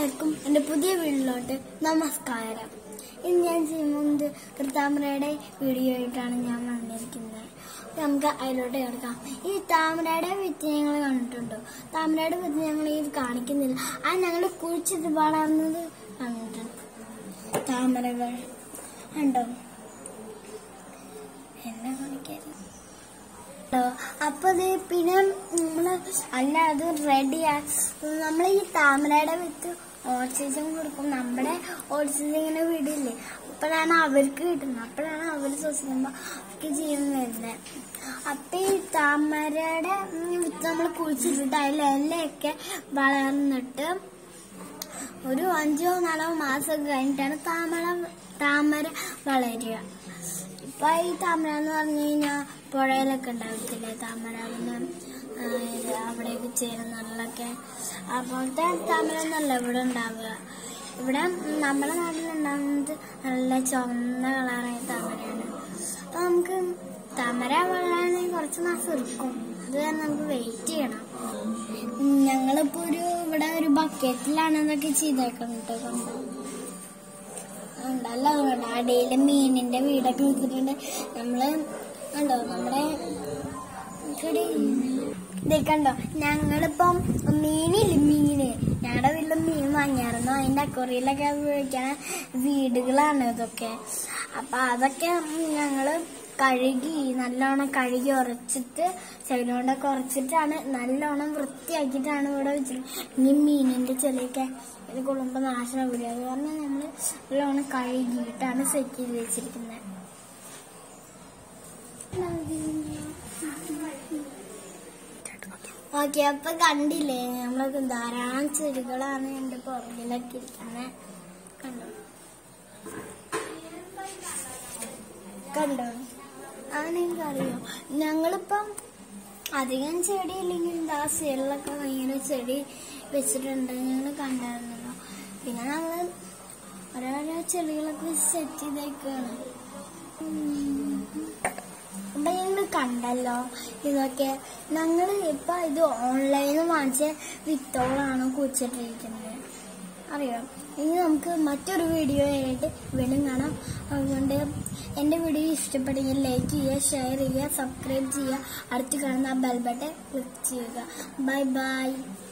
എല്ലാവർക്കും എൻ്റെ പുതിയ വീട്ടിലോട്ട് നമസ്കാരം ഇന്ന് ഞാൻ ചെയ്യുന്നത് ഒരു താമരയുടെ വീഡിയോ ആയിട്ടാണ് ഞാൻ വന്നിരിക്കുന്നത് അപ്പൊ നമുക്ക് അതിലോട്ട് കിടക്കാം ഈ താമരയുടെ വിത്ത് ഞങ്ങൾ കണ്ടിട്ടുണ്ടോ താമരയുടെ വിത്ത് ഞങ്ങൾ ഈ കാണിക്കുന്നില്ല അത് ഞങ്ങൾ കുഴിച്ചിട്ട് വളർന്നത് കണ്ടിട്ടുണ്ട് താമരകൾ ഉണ്ടോ എന്നെ കാണിക്കായിരുന്നു അപ്പൊ ഇത് പിന്നെ നമ്മള് അല്ല അത് റെഡിയാ നമ്മൾ ഈ താമരയുടെ വിത്ത് ഓക്സിജൻ കൊടുക്കും നമ്മുടെ ഓക്സിജൻ ഇങ്ങനെ വിടില്ലേ അപ്പോഴാണ് അവർക്ക് കിട്ടുന്നത് അപ്പോഴാണ് അവർ ശ്വസിക്കുമ്പോ അവർക്ക് ജീവൻ വരുന്നത് അപ്പൊ ഈ താമരയുടെ വിത്ത് നമ്മൾ കുഴിച്ചിട്ടിട്ട് അതിൽ ഇലയൊക്കെ വളർന്നിട്ട് ഒരു അഞ്ചോ നാലോ മാസം കഴിഞ്ഞിട്ടാണ് താമര താമര വളരുക ഇപ്പൊ ഈ താമര എന്ന് പറഞ്ഞു കഴിഞ്ഞാൽ പുഴയിലൊക്കെ ഉണ്ടാവത്തില്ലേ താമര പിന്നെ ആ, ഇത് അവിടെയൊക്കെ ചേരുന്നതിലൊക്കെ അപ്പോഴത്തെ താമര എന്നല്ല ഇവിടെ ഉണ്ടാവുക ഇവിടെ നമ്മുടെ നാട്ടിലുണ്ടാകുന്നത് നല്ല ചുവന്ന കളറായ താമരയാണ് അപ്പൊ നമുക്ക് താമര വളരാണെങ്കിൽ കുറച്ച് മാസം എടുക്കും അത് കാരണം നമുക്ക് വെയിറ്റ് ചെയ്യണം ഞങ്ങളിപ്പോ ഒരു ഇവിടെ ഒരു ബക്കറ്റിലാണ് ഇതൊക്കെ ചെയ്തേക്കുന്നത് കണ്ടോ ഉണ്ടല്ലോ അതുകൊണ്ട് അടിയില് മീനിന്റെ വീടൊക്കെ വെച്ചിട്ടുണ്ട് നമ്മള് കണ്ടോ നമ്മുടെ ഇവിടെ ദേ കണ്ടോ ഞങ്ങളിപ്പം മീനില്ല മീന് ഞങ്ങളുടെ വീട്ടിൽ മീൻ വാങ്ങിയായിരുന്നു അതിന്റെ അക്വറിയിലൊക്കെ ഉപയോഗിക്കണ വീടുകളാണ് ഇതൊക്കെ അപ്പൊ അതൊക്കെ ഞങ്ങള് കഴുകി നല്ലോണം കഴുകി ഉറച്ചിട്ട് ചെവിനോണ്ടൊക്കെ ഉറച്ചിട്ടാണ് നല്ലോണം വൃത്തിയാക്കിയിട്ടാണ് ഇവിടെ വെച്ചത് ഇനി മീനിന്റെ ചെളിയൊക്കെ ഇത് കൊള്ളുമ്പോ നാശനം വരും അത് കാരണം നമ്മള് നല്ലോണം കഴുകിയിട്ടാണ് സെറ്റ് ചെയ്ത് വെച്ചിരിക്കുന്നത് ഓക്കെ അപ്പൊ കണ്ടില്ലേ നമ്മളൊക്കെ ധാരാളം ചെടികളാണ് എന്റെ പുറകിലൊക്കെ ഇരിക്കുന്നത് കണ്ടോ കണ്ടോ ആണെങ്കിൽ അറിയോ ഞങ്ങളിപ്പം അധികം ചെടി ഇല്ലെങ്കിൽ എന്താ സൈഡിലൊക്കെ ഭയങ്കര ചെടി വെച്ചിട്ടുണ്ട് ഞങ്ങൾ കണ്ടായിരുന്നല്ലോ പിന്നെ ഞങ്ങള് ഓരോരോ ചെടികളൊക്കെ സെറ്റ് ചെയ്തേക്കാണ് അപ്പൊ ഞങ്ങൾ കണ്ടല്ലോ ഇതൊക്കെ ഞങ്ങൾ ഇപ്പൊ ഇത് ഓൺലൈനിൽ വാങ്ങിച്ച വിത്തോളാണ് കുച്ചിട്ടിരിക്കുന്നത് അറിയാം ഇനി നമുക്ക് മറ്റൊരു വീഡിയോ ആയിട്ട് വീണ്ടും കാണാം അതുകൊണ്ട് എൻ്റെ വീഡിയോ ഇഷ്ടപ്പെടുമെങ്കിൽ ലൈക്ക് ചെയ്യുക ഷെയർ ചെയ്യുക സബ്സ്ക്രൈബ് ചെയ്യുക അടുത്ത് കാണുന്ന ആ ബെൽ ബട്ടൺ ക്ലിക്ക് ചെയ്യുക ബൈ ബൈ